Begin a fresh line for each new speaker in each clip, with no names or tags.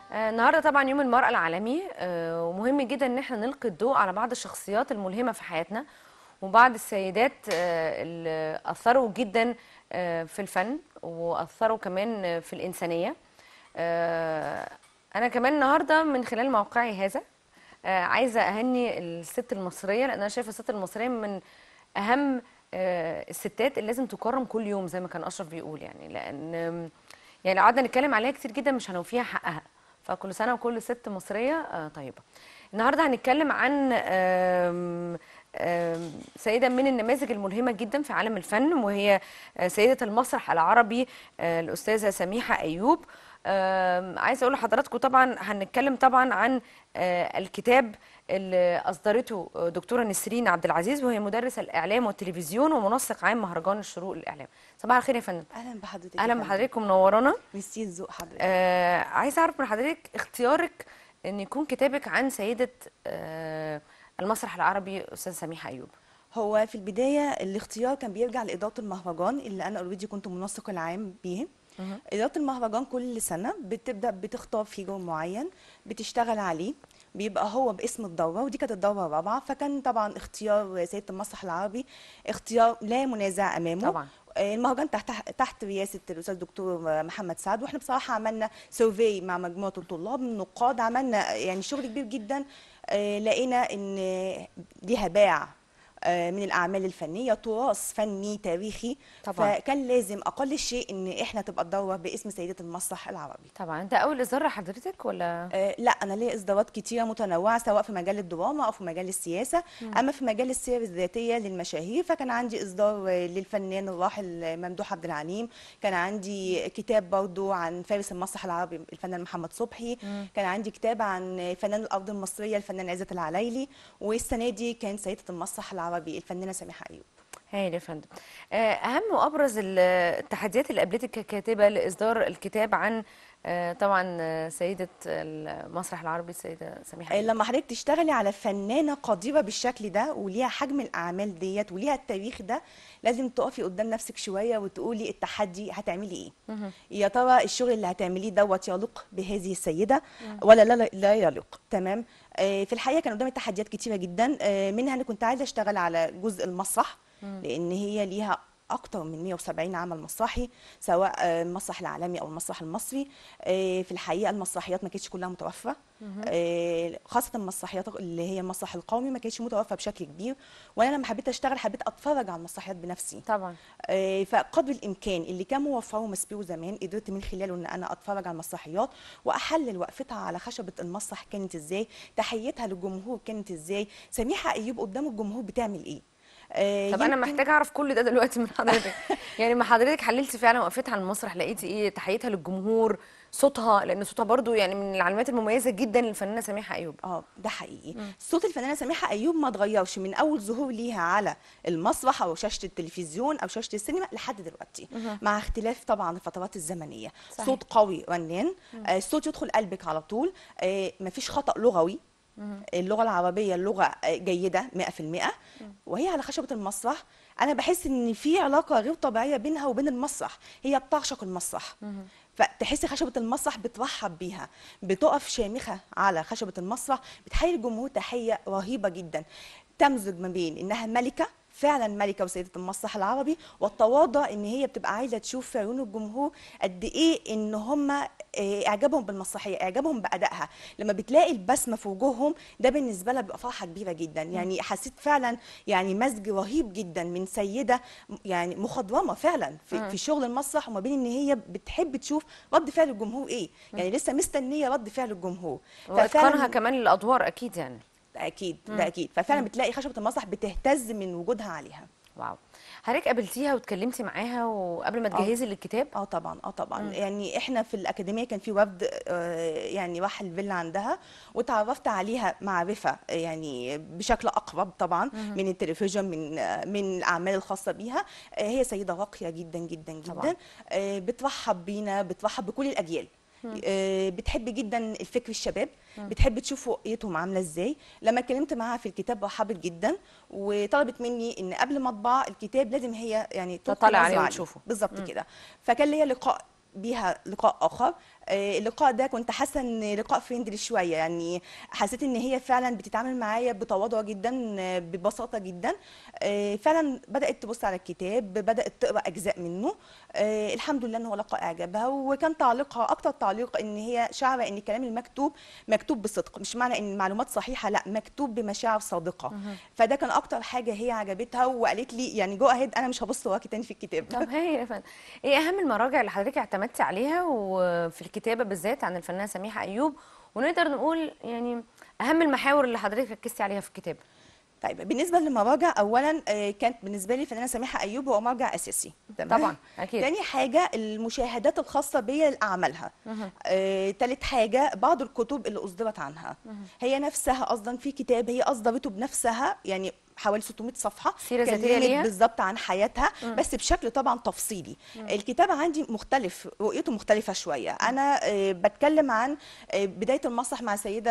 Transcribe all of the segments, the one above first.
آه، النهارده طبعا يوم المرأة العالمي آه، ومهم جدا ان احنا نلقي الضوء على بعض الشخصيات الملهمة في حياتنا وبعض السيدات آه، اللي أثروا جدا آه، في الفن وأثروا كمان آه، في الإنسانية آه، أنا كمان النهارده من خلال موقعي هذا آه، عايزة أهني الست المصرية لأن أنا شايفة الست المصرية من أهم آه، الستات اللي لازم تكرم كل يوم زي ما كان أشرف بيقول يعني لأن آم، يعني لو قعدنا نتكلم عليها كتير جدا مش هنوفيها حقها فكل سنة وكل ست مصرية آه، طيبة النهاردة هنتكلم عن آم، آم، سيدة من النماذج الملهمة جدا في عالم الفن وهي آه، سيدة المسرح العربي آه، الأستاذة سميحة أيوب آم، عايزة أقول لحضراتكم طبعا هنتكلم طبعا عن آه، الكتاب اللي أصدرته دكتورة نسرين عبد العزيز وهي مدرسة الإعلام والتلفزيون ومنسق عام مهرجان الشروق للإعلام صباح الخير يا فندم
اهلا بحضرتك
أهلا بحضرتك منورانا
ميرسي ذوق حضرتك
آه عايزه اعرف من حضرتك اختيارك ان يكون كتابك عن سيده آه المسرح العربي استاذه سميحه ايوب
هو في البدايه الاختيار كان بيرجع لاداره المهرجان اللي انا اوريدي كنت منسق العام بيه اداره المهرجان كل سنه بتبدا بتختار فيجر معين بتشتغل عليه بيبقى هو باسم الدوره ودي كانت الدوره الرابعه فكان طبعا اختيار سيده المسرح العربي اختيار لا منازع امامه
طبعا.
المهرجان تحت تحت رئاسه الاستاذ الدكتور محمد سعد واحنا بصراحه عملنا سيرفي مع مجموعه الطلاب النقاد عملنا يعني شغل كبير جدا آه، لقينا ان ليها باع آه، من الاعمال الفنيه تراث فني تاريخي
طبعاً.
فكان لازم اقل شيء ان احنا تبقى الدوره باسم سيده المسرح العربي
طبعا ده اول اصدار لحضرتك ولا
آه، لا انا ليا اصدارات كتيره متنوعه سواء في مجال الدراما او في مجال السياسه اما في مجال السير الذاتيه للمشاهير فكان عندي اصدار آه، للفنان الراحل ممدوح عبد العليم كان عندي كتاب برضو عن فارس المسرح العربي الفنان محمد صبحي كان عندي كتاب عن فنان الارض المصريه الفنان عزت العلايلي والسنه دي كان سيده المسرح العربي الفنانه سميحه ايوب
هايل يا فندم آه، اهم وابرز ال- التحديات اللي قابلتك ككاتبه لاصدار الكتاب عن آه، طبعا آه، سيده المسرح العربي السيده سميحه
آه،
أيوب.
لما حضرتك تشتغلي على فنانه قديره بالشكل ده وليها حجم الاعمال ديت وليها التاريخ ده لازم تقفي قدام نفسك شويه وتقولي التحدي هتعملي ايه يا ترى الشغل اللي هتعمليه دوت يليق بهذه السيده ولا لا لا- لا يليق تمام آه، في الحقيقه كان قدامي تحديات كتيره جدا آه، منها انا كنت عايزه اشتغل على جزء المسرح لان هي ليها اكتر من 170 عمل مسرحي سواء آه، المسرح العالمي او المسرح المصري آه، في الحقيقه المسرحيات ما كانتش كلها متوفره آه، خاصه المسرحيات اللي هي المسرح القومي ما كانتش متوفره بشكل كبير وانا لما حبيت اشتغل حبيت اتفرج على المسرحيات بنفسي
طبعا
آه، فقدر الامكان اللي كان موفره ومسبيه زمان قدرت من خلاله ان انا اتفرج على المسرحيات واحلل وقفتها على خشبه المسرح كانت ازاي تحيتها للجمهور كانت ازاي سميحه ايوب قدام الجمهور بتعمل ايه آه،
طب انا
يمكن-
محتاجه اعرف كل ده دلوقتي من حضرتك يعني ما حضرتك حللتي فعلا وقفتها على المسرح لقيتي ايه تحيتها للجمهور صوتها لان صوتها برضو يعني من العلامات المميزه جدا للفنانه سميحه ايوب
اه ده حقيقي صوت الفنانه سميحه ايوب ما اتغيرش من اول ظهور ليها على المسرح او شاشه التلفزيون او شاشه السينما لحد دلوقتي مع اختلاف طبعا الفترات الزمنيه
صحيح.
صوت قوي رنان آه الصوت يدخل قلبك على طول آه مفيش خطا لغوي اللغه العربيه لغه آه، جيده 100% وهي على خشبه المسرح انا بحس ان في علاقه غير طبيعيه بينها وبين المسرح هي بتعشق المسرح فتحسي خشبة المسرح بترحب بيها بتقف شامخة على خشبة المسرح بتحيي الجمهور تحية رهيبة جدا تمزج ما بين إنها ملكة فعلا ملكة وسيدة المسرح العربي والتواضع إن هي بتبقى عايزة تشوف في عيون الجمهور قد إيه إن هم آه، إعجابهم بالمسرحية إعجابهم بأدائها لما بتلاقي البسمة في وجوههم ده بالنسبة لها بيبقى فرحة كبيرة جدا يعني حسيت فعلا يعني مزج رهيب جدا من سيدة يعني مخضرمة فعلا في, في شغل المسرح وما بين إن هي بتحب تشوف رد فعل الجمهور إيه يعني لسه مستنية رد فعل الجمهور
واتقانها كمان للادوار اكيد يعني
ده اكيد ده اكيد ففعلا بتلاقي خشبه المسرح بتهتز من وجودها عليها
واو حضرتك قابلتيها واتكلمتي معاها وقبل ما
آه.
تجهزي للكتاب
اه طبعا اه طبعا يعني احنا في الاكاديميه كان في وفد آه، يعني راح الفيلا عندها وتعرفت عليها معرفه يعني بشكل اقرب طبعا من التلفزيون من آه، من الاعمال الخاصه بيها آه، هي سيده راقيه جدا جدا
طبعاً.
جدا آه، بترحب بينا بترحب بكل الاجيال آه، بتحب جدا الفكر الشباب بتحب تشوف رؤيتهم عامله ازاي لما اتكلمت معاها في الكتاب رحبت جدا وطلبت مني ان قبل ما اطبع الكتاب لازم هي يعني تلقي
تطلع عليه
نظرة
وتشوفه.
بالظبط كده فكان ليا لقاء بيها لقاء اخر آه، اللقاء ده كنت حاسه ان لقاء فريندلي شويه يعني حسيت ان هي فعلا بتتعامل معايا بتواضع جدا آه، ببساطه جدا آه، فعلا بدات تبص على الكتاب بدات تقرا اجزاء منه آه، الحمد لله ان هو لقى اعجابها وكان تعليقها اكتر تعليق ان هي شعره ان الكلام المكتوب مكتوب بصدق مش معنى ان المعلومات صحيحه لا مكتوب بمشاعر صادقه فده كان اكتر حاجه هي عجبتها وقالت لي يعني جو اهيد انا مش هبص وراكي تاني في الكتاب
طب هي يا فندم ايه اهم المراجع اللي حضرتك اعتمدتي عليها وفي الكتابه بالذات عن الفنانه سميحه ايوب ونقدر نقول يعني اهم المحاور اللي حضرتك ركزتي عليها في الكتاب
طيب بالنسبه للمراجع اولا آه، كانت بالنسبه لي الفنانه سميحه ايوب هو مرجع اساسي تمام
طبعا اكيد
تاني حاجة المشاهدات الخاصة بيا لأعمالها آه، تالت حاجة بعض الكتب اللي أصدرت عنها هي نفسها أصلا في كتاب هي أصدرته بنفسها يعني حوالي 600 صفحة
سيرة ذاتية
كلمت
ليها؟
بالظبط عن حياتها بس بشكل طبعا تفصيلي الكتاب عندي مختلف رؤيته مختلفة شوية أنا آه، بتكلم عن آه، بداية المسرح مع سيدة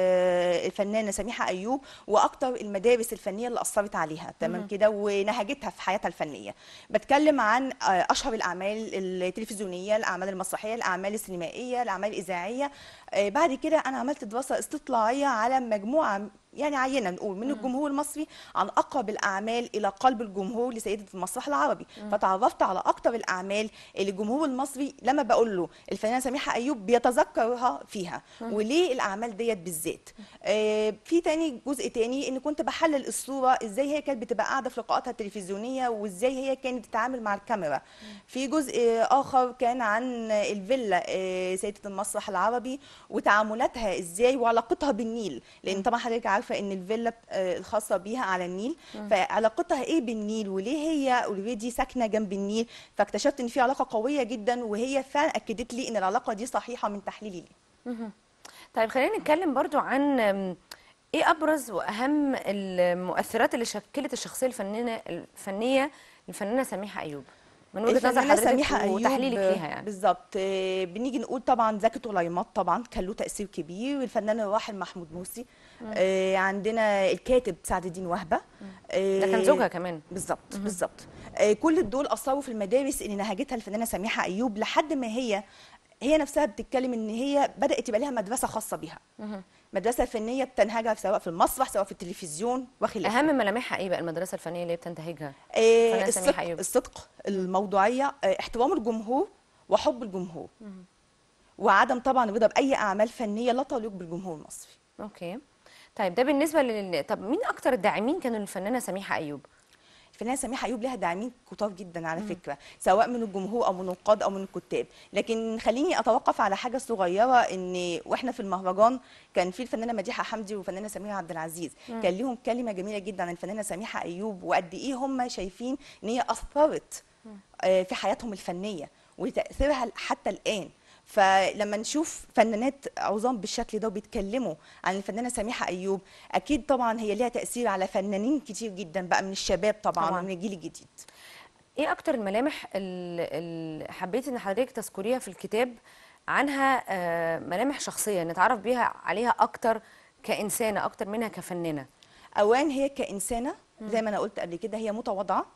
آه، الفنانة سميحة أيوب وأكتر المدارس الفنية اللي أثرت عليها تمام كده ونهجتها في حياتها الفنية بتكلم عن آه، أشهر الأعمال التلفزيونية الأعمال المسرحية الأعمال السينمائية الأعمال الإذاعية آه، بعد كده أنا عملت دراسة استطلاعية على مجموعة يعني عينه نقول من الجمهور المصري عن اقرب الاعمال الى قلب الجمهور لسيده المسرح العربي فتعرفت على اكتر الاعمال اللي الجمهور المصري لما بقول له الفنانه سميحه ايوب بيتذكرها فيها وليه الاعمال ديت بالذات آه في تاني جزء تاني ان كنت بحلل الصوره ازاي هي كانت بتبقى قاعده في لقاءاتها التلفزيونيه وازاي هي كانت بتتعامل مع الكاميرا في جزء اخر كان عن الفيلا آه سيده المسرح العربي وتعاملاتها ازاي وعلاقتها بالنيل لان طبعا حضرتك عارفه ان الفيلا آه، الخاصه بيها على النيل فعلاقتها ايه بالنيل وليه هي اوريدي ساكنه جنب النيل فاكتشفت ان في علاقه قويه جدا وهي فعلا اكدت لي ان العلاقه دي صحيحه من تحليلي ليه
طيب خلينا نتكلم برضو عن أم، ايه ابرز واهم المؤثرات اللي شكلت الشخصيه الفنانه الفنيه للفنانه سميحه ايوب من وجهه نظر
الفنانة
حضرتك
سميحة أيوب
وتحليلك ليها يعني
بالظبط آه، بنيجي نقول طبعا زكي طليمات طبعا كان له تأثير كبير والفنان الراحل محمود مرسي آه، عندنا الكاتب سعد الدين وهبة
ده كان
آه،
زوجها كمان
بالظبط بالظبط آه، كل دول اثروا في المدارس اللي نهجتها الفنانه سميحه ايوب لحد ما هي هي نفسها بتتكلم ان هي بدات يبقى لها مدرسه خاصه بيها مدرسه فنيه بتنهجها سواء في المسرح سواء في التلفزيون وخلافه
اهم ملامحها ايه بقى المدرسه الفنيه اللي هي بتنتهجها
آه،
فنانة سميحة
الصدق
أيوب.
الصدق الموضوعيه آه، احترام الجمهور وحب الجمهور وعدم طبعا الرضا باي اعمال فنيه لا تليق بالجمهور المصري
اوكي طيب ده بالنسبه لل طب مين اكتر الداعمين كانوا للفنانه سميحه ايوب
الفنانه سميحه ايوب لها داعمين كتار جدا على فكره سواء من الجمهور او من النقاد او من الكتاب لكن خليني اتوقف على حاجه صغيره ان واحنا في المهرجان كان في الفنانه مديحه حمدي والفنانه سميره عبد العزيز كان ليهم كلمه جميله جدا عن الفنانه سميحه ايوب وقد ايه هم شايفين ان هي اثرت آه، في حياتهم الفنيه وتاثيرها حتى الان فلما نشوف فنانات عظام بالشكل ده وبيتكلموا عن الفنانه سميحه ايوب اكيد طبعا هي ليها تاثير على فنانين كتير جدا بقى من الشباب طبعا,
طبعاً.
طبعا. ومن الجيل الجديد
ايه اكتر الملامح اللي حبيتي ان حضرتك تذكريها في الكتاب عنها آه، ملامح شخصيه نتعرف بيها عليها اكتر كانسانه اكتر منها كفنانه
اوان هي كانسانه زي ما انا قلت قبل كده هي متواضعه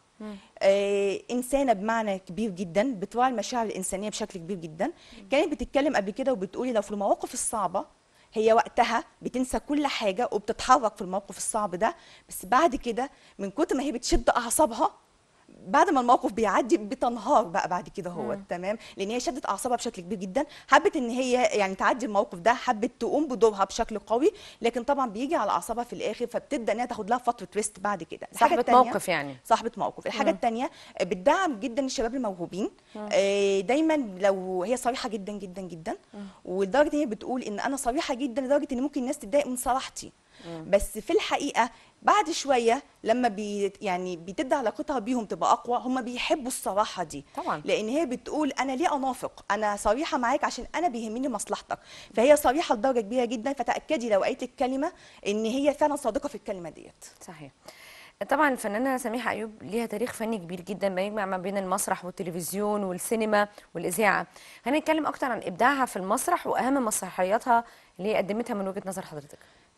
آه انسانه بمعنى كبير جدا بتراعي المشاعر الانسانيه بشكل كبير جدا كانت بتتكلم قبل كده وبتقولي لو في المواقف الصعبه هي وقتها بتنسى كل حاجه وبتتحرك في الموقف الصعب ده بس بعد كده من كتر ما هي بتشد اعصابها بعد ما الموقف بيعدي بتنهار بقى بعد كده هو تمام لان هي شدت اعصابها بشكل كبير جدا حبت ان هي يعني تعدي الموقف ده حبت تقوم بدورها بشكل قوي لكن طبعا بيجي على اعصابها في الاخر فبتبدا انها تاخد لها فتره ريست بعد كده الحاجة
صاحبه
التانية-
موقف يعني
صاحبه موقف الحاجه الثانيه بتدعم جدا الشباب الموهوبين آه، دايما لو هي صريحه جدا جدا جدا ولدرجه ان هي بتقول ان انا صريحه جدا لدرجه ان ممكن الناس تتضايق من صراحتي بس في الحقيقه بعد شويه لما بي يعني بتبدا علاقتها بيهم تبقى اقوى هم بيحبوا الصراحه دي
طبعا.
لان هي بتقول انا ليه انافق انا صريحه معاك عشان انا بيهمني مصلحتك فهي صريحه لدرجه كبيره جدا فتاكدي لو قريت الكلمه ان هي فعلا صادقه في الكلمه ديت
صحيح طبعا الفنانه سميحه ايوب ليها تاريخ فني كبير جدا بيجمع ما بين المسرح والتلفزيون والسينما والاذاعه هنتكلم اكتر عن ابداعها في المسرح واهم مسرحياتها اللي هي قدمتها من وجهه نظر حضرتك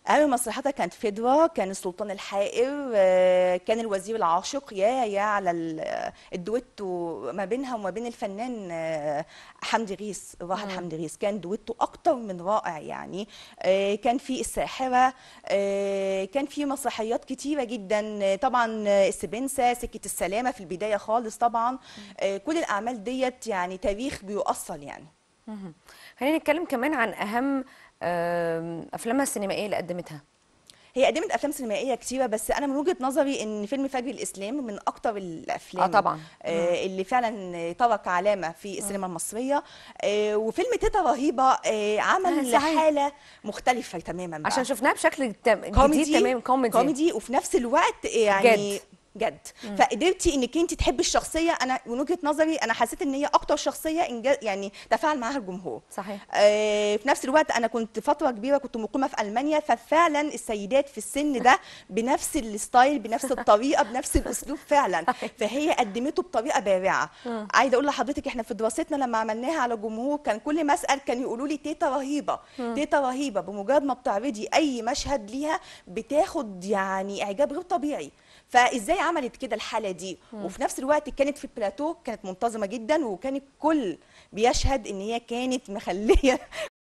أهم مسرحياتها كانت فدوة كان السلطان الحائر آه، كان الوزير العاشق يا يا على ال- الدويتو ما بينها وما بين الفنان آه، حمدي غيث الراحل حمدي غيث كان دويتو أكتر من رائع يعني آه، كان في الساحرة آه، كان في مسرحيات كتيرة جدا آه، طبعا آه، السبنسة سكة السلامة في البداية خالص طبعا آه، كل الأعمال ديت يعني تاريخ بيؤصل يعني
مهم. خلينا نتكلم كمان عن اهم آم، افلامها السينمائيه اللي قدمتها
هي قدمت افلام سينمائيه كتيره بس انا من وجهه نظري ان فيلم فجر الاسلام من اكتر الافلام
آه طبعاً.
آه اللي فعلا ترك علامه في السينما المصريه آه وفيلم تيتا رهيبه آه
آه،
عمل
صحيح.
حاله مختلفه تماما بقى
عشان شفناها بشكل تم- جديد
كوميدي
تمام كوميدي
كوميدي وفي نفس الوقت يعني
جد.
جد فقدرتي انك انت تحبي الشخصيه انا من وجهه نظري انا حسيت ان هي اكتر شخصيه إنجاز يعني تفاعل معاها الجمهور
صحيح
آه، في نفس الوقت انا كنت فتره كبيره كنت مقيمه في المانيا ففعلا السيدات في السن ده بنفس الستايل بنفس الطريقه بنفس الاسلوب فعلا فهي قدمته بطريقه بارعه عايزه اقول لحضرتك احنا في دراستنا لما عملناها على جمهور كان كل ما اسال كان يقولوا لي تيتا رهيبه تيتا رهيبه بمجرد ما بتعرضي اي مشهد ليها بتاخد يعني اعجاب غير طبيعي فازاي عملت كده الحاله دي وفي نفس الوقت كانت في البلاتو كانت منتظمه جدا وكان الكل بيشهد ان هي كانت مخليه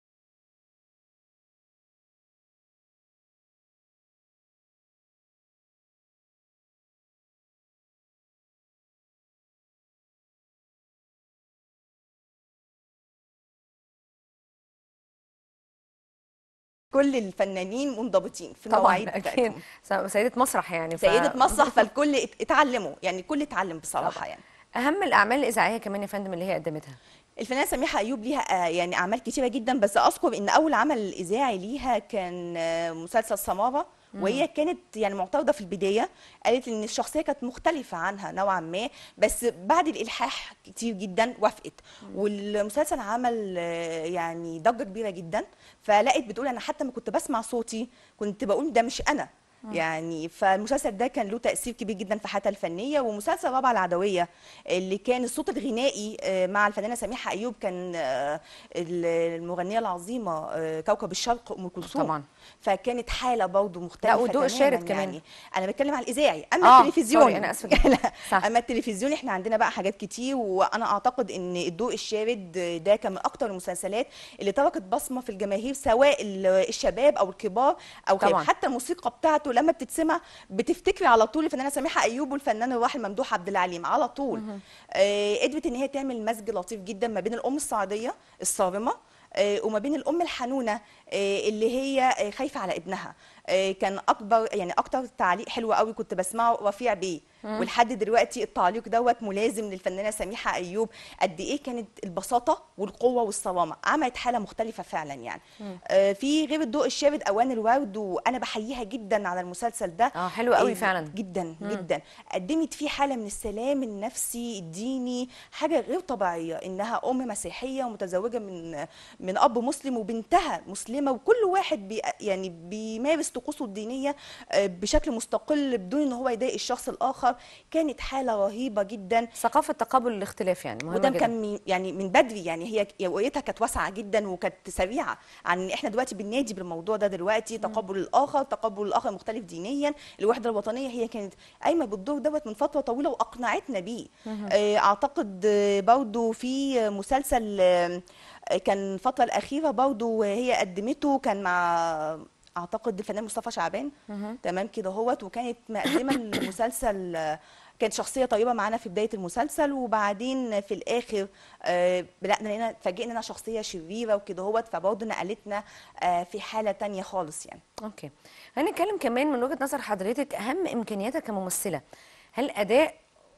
كل الفنانين منضبطين في
طبعا
المواعيد
اكيد
بتاعتهم
س- سيده مسرح يعني ف...
سيدة مسرح فالكل ات- اتعلموا يعني الكل اتعلم بصراحة
طبعا.
يعني
اهم الاعمال الاذاعيه كمان يا فندم اللي هي قدمتها
الفنانة سميحة أيوب ليها آه، يعني أعمال كتيرة جدا بس أذكر إن أول عمل إذاعي ليها كان آه، مسلسل سمارة وهي كانت يعني معترضة في البداية قالت إن الشخصية كانت مختلفة عنها نوعا ما بس بعد الإلحاح كتير جدا وافقت والمسلسل عمل آه، يعني ضجة كبيرة جدا فلقيت بتقول أنا حتى ما كنت بسمع صوتي كنت بقول ده مش أنا يعني فالمسلسل ده كان له تأثير كبير جدا في حياتها الفنية ومسلسل رابعة العدوية اللي كان الصوت الغنائي آه، مع الفنانة سميحة أيوب كان آه، المغنية العظيمة آه، كوكب الشرق أم كلثوم
طبعا.
فكانت حالة برضه مختلفة
لا، وضوء
تماماً
الشارد كمان.
يعني أنا بتكلم على الإذاعي أما
آه،
التلفزيون
سوري، أنا آسفة جداً.
لا
صح.
أما التلفزيون إحنا عندنا بقى حاجات كتير وأنا أعتقد إن الضوء الشارد ده كان من أكتر المسلسلات اللي تركت بصمة في الجماهير سواء ال- الشباب أو الكبار أو غير
طبعاً.
حتى الموسيقى بتاعته لما بتتسمع بتفتكري على طول الفنانه سميحه ايوب والفنان الراحل ممدوح عبد العليم على طول آه قدرت ان هي تعمل مزج لطيف جدا ما بين الام السعوديه الصارمه آه وما بين الام الحنونه آه اللي هي آه خايفه على ابنها آه كان اكبر يعني اكتر تعليق حلو قوي كنت بسمعه رفيع بيه ولحد دلوقتي التعليق دوت ملازم للفنانه سميحه ايوب قد ايه كانت البساطه والقوه والصرامه عملت حاله مختلفه فعلا يعني آه في غير الضوء الشارد اوان الورد وانا بحييها جدا على المسلسل ده
اه حلو قوي
آه،
فعلا
جدا جدا قدمت فيه حاله من السلام النفسي الديني حاجه غير طبيعيه انها ام مسيحيه ومتزوجه من من اب مسلم وبنتها مسلمه وكل واحد بي يعني بيمارس طقوسه الدينيه آه، بشكل مستقل بدون ان هو يضايق الشخص الاخر كانت حاله رهيبه جدا
ثقافه تقبل الاختلاف يعني مهمه
وده
جدا
كان من يعني من بدري يعني هي رؤيتها كانت واسعه جدا وكانت سريعه عن إن احنا دلوقتي بننادي بالموضوع ده دلوقتي تقبل الاخر تقبل الاخر مختلف دينيا الوحده الوطنيه هي كانت قايمه بالدور دوت من فتره طويله واقنعتنا بيه آه، اعتقد آه، برضو في مسلسل آه، كان الفتره الاخيره برضو هي قدمته كان مع اعتقد الفنان مصطفى شعبان تمام كده هوت وكانت مقدمه المسلسل آه، كانت شخصيه طيبه معانا في بدايه المسلسل وبعدين في الاخر آه، لا لقينا اتفاجئنا انها شخصيه شريره وكده هوت فبرضه نقلتنا آه، في حاله تانية خالص يعني
اوكي هنتكلم كمان من وجهه نظر حضرتك اهم امكانياتك كممثله هل اداء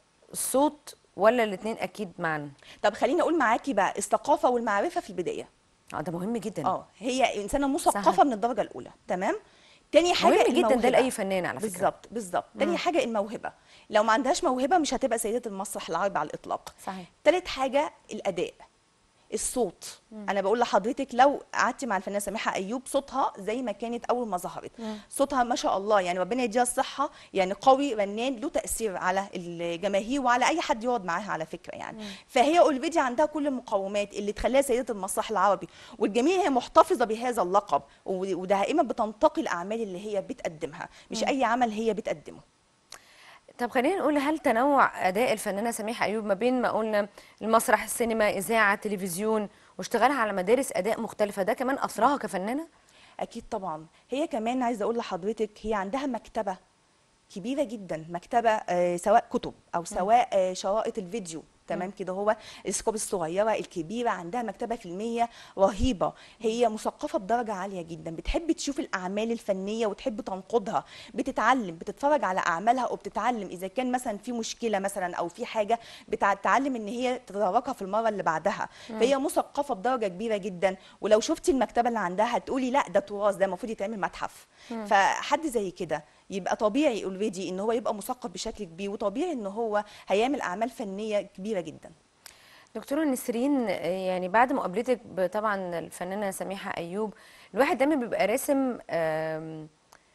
الصوت ولا الاثنين اكيد معا
طب خليني اقول معاكي بقى الثقافه والمعرفه في البدايه
اه ده مهم جدا
اه هي انسانه مثقفه
صح.
من الدرجه الاولى تمام تاني حاجه
مهم جدا ده
الموهبة.
لاي فنان على فكره
بالظبط بالظبط تاني حاجه الموهبه لو ما عندهاش موهبه مش هتبقى سيده المسرح العربي على الاطلاق
صحيح
تالت حاجه الاداء الصوت انا بقول لحضرتك لو قعدتي مع الفنانه سميحه ايوب صوتها زي ما كانت اول ما ظهرت صوتها ما شاء الله يعني ربنا يديها الصحه يعني قوي رنان له تاثير على الجماهير وعلى اي حد يقعد معاها على فكره يعني فهي اوريدي عندها كل المقومات اللي تخليها سيده المسرح العربي والجميل هي محتفظه بهذا اللقب و- ودائما بتنتقي الاعمال اللي هي بتقدمها مش اي عمل هي بتقدمه
طب خلينا نقول هل تنوع اداء الفنانه سميحه ايوب ما بين ما قلنا المسرح السينما اذاعه تلفزيون واشتغالها على مدارس اداء مختلفه ده كمان اثرها كفنانه
اكيد طبعا هي كمان عايزه اقول لحضرتك هي عندها مكتبه كبيره جدا مكتبه آه، سواء كتب او سواء آه، شرائط الفيديو تمام كده هو السكوب الصغيره الكبيره عندها مكتبه فيلميه رهيبه هي مثقفه بدرجه عاليه جدا بتحب تشوف الاعمال الفنيه وتحب تنقدها بتتعلم بتتفرج على اعمالها وبتتعلم اذا كان مثلا في مشكله مثلا او في حاجه بتتعلم ان هي تتداركها في المره اللي بعدها فهي مثقفه بدرجه كبيره جدا ولو شفتي المكتبه اللي عندها هتقولي لا ده تراث ده المفروض يتعمل متحف فحد زي كده يبقى طبيعي اوريدي ان هو يبقى مثقف بشكل كبير وطبيعي ان هو هيعمل اعمال فنيه كبيره جدا
دكتوره نسرين آه، يعني بعد مقابلتك ب- طبعا الفنانه سميحه ايوب الواحد دايما بيبقى راسم آم،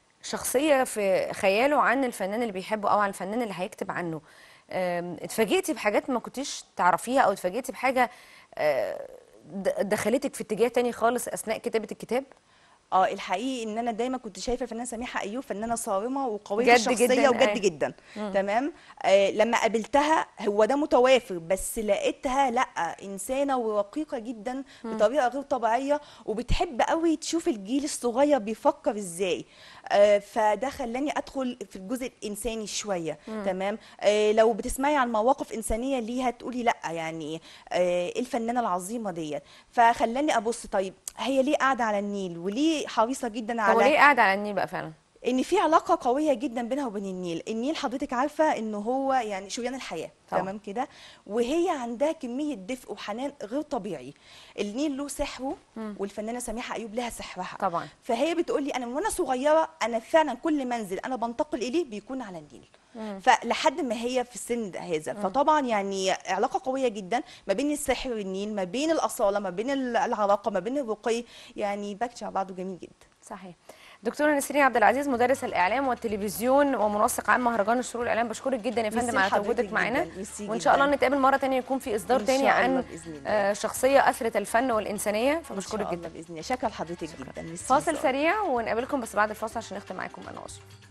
شخصيه في خياله عن الفنان اللي بيحبه او عن الفنان اللي هيكتب عنه آم، اتفاجئتي بحاجات ما كنتيش تعرفيها او اتفاجئتي بحاجه آه، د- دخلتك في اتجاه تاني خالص اثناء كتابه الكتاب
اه الحقيقي ان انا دايما كنت شايفه الفنانه سميحه ايوب فنانه صارمه وقويه
جد
الشخصيه
جداً،
وجد
أيوة.
جدا تمام آه لما قابلتها هو ده متوافر بس لقيتها لا انسانه ورقيقه جدا بطريقه غير طبيعيه وبتحب قوي تشوف الجيل الصغير بيفكر ازاي آه فده خلاني ادخل في الجزء الانساني شويه تمام آه لو بتسمعي عن مواقف انسانيه ليها تقولي لا يعني آه إيه الفنانه العظيمه ديت فخلاني ابص طيب هي ليه قاعده على النيل وليه حريصه جدا
هو
على
ليه قاعد على النيل بقى فعلا
ان في علاقه قويه جدا بينها وبين النيل النيل حضرتك عارفه ان هو يعني شريان الحياه
طبعا.
تمام كده وهي عندها كميه دفء وحنان غير طبيعي النيل له سحره والفنانه سميحه ايوب لها سحرها
طبعا.
فهي بتقول لي انا من وانا صغيره انا فعلا كل منزل انا بنتقل اليه بيكون على النيل فلحد ما هي في السن ده هذا فطبعا يعني علاقه قويه جدا ما بين السحر والنيل ما بين الاصاله ما بين العراقه ما بين الرقي يعني باكج على بعضه جميل جدا
صحيح دكتوره نسرين عبد العزيز مدرس الاعلام والتلفزيون ومنسق عام مهرجان الشروق الاعلام بشكرك جدا يا
ميرسي
فندم على
لحضرتك
تواجدك
جداً،
معانا
ميرسي
وان شاء الله
جداً.
نتقابل مره تانية يكون في اصدار
إن
تاني
شاء
عن
الله بإذن الله.
آه، شخصيه اثرت الفن والانسانيه
إن
فبشكرك
شاء
جدا
الله باذن الله شكرا لحضرتك جدا ميرسي
فاصل
مساء.
سريع ونقابلكم بس بعد الفاصل عشان نختم معاكم انا واشرف